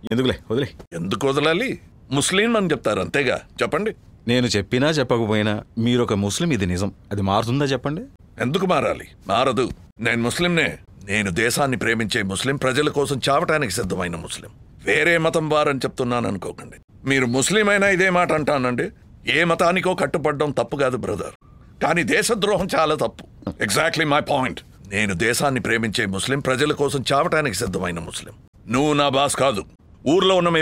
ఎందుకులే వదిలే ఎందుకు వదలాలి ముస్లిం అని చెప్తారు అంతేగా చెప్పండి నేను చెప్పినా చెప్పకపోయినా మీరు ఒక ముస్లిం ఇది నిజం అది మారుతుందా చెప్పండి ఎందుకు మారాలి మారదు నేను ముస్లింనే నేను దేశాన్ని ప్రేమించే ముస్లిం ప్రజల కోసం చావటానికి సిద్ధమైన ముస్లిం వేరే మతం వారని చెప్తున్నాను అనుకోకండి మీరు ముస్లిం అయినా ఇదే మాట అంటానండి ఏ మతానికో కట్టుపడడం తప్పు కాదు బ్రదర్ కానీ దేశద్రోహం చాలా తప్పు ఎగ్జాక్ట్లీ మై పాయింట్ నేను దేశాన్ని ప్రేమించే ముస్లిం ప్రజల కోసం చావటానికి సిద్ధమైన ముస్లిం నువ్వు నా బాస్ కాదు ఊర్లో ఉన్న మీ